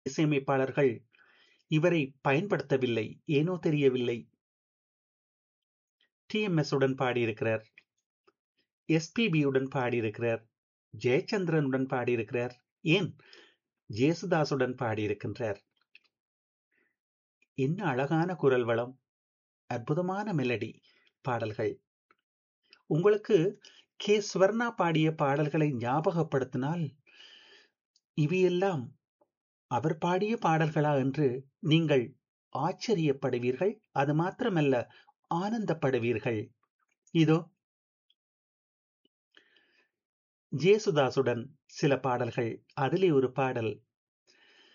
இசையமைப்பாளர்கள் இவரை பயன்படுத்தவில்லை ஏனோ தெரியவில்லை டிஎம்எஸ் உடன் பாடியிருக்கிறார் எஸ்பிபியுடன் பாடியிருக்கிறார் ஜெயச்சந்திரனுடன் பாடியிருக்கிறார் ஏன் ஜேசுதாசுடன் பாடியிருக்கின்றார் என்ன அழகான குரல் வளம் அற்புதமான மெலடி பாடல்கள் உங்களுக்கு கே ஸ்வர்ணா பாடிய பாடல்களை ஞாபகப்படுத்தினால் இவையெல்லாம் அவர் பாடிய பாடல்களா என்று நீங்கள் ஆச்சரியப்படுவீர்கள் அது மாத்திரமல்ல ஆனந்தப்படுவீர்கள் இதோ ஜேசுதாசுடன் சில பாடல்கள் அதிலே ஒரு பாடல்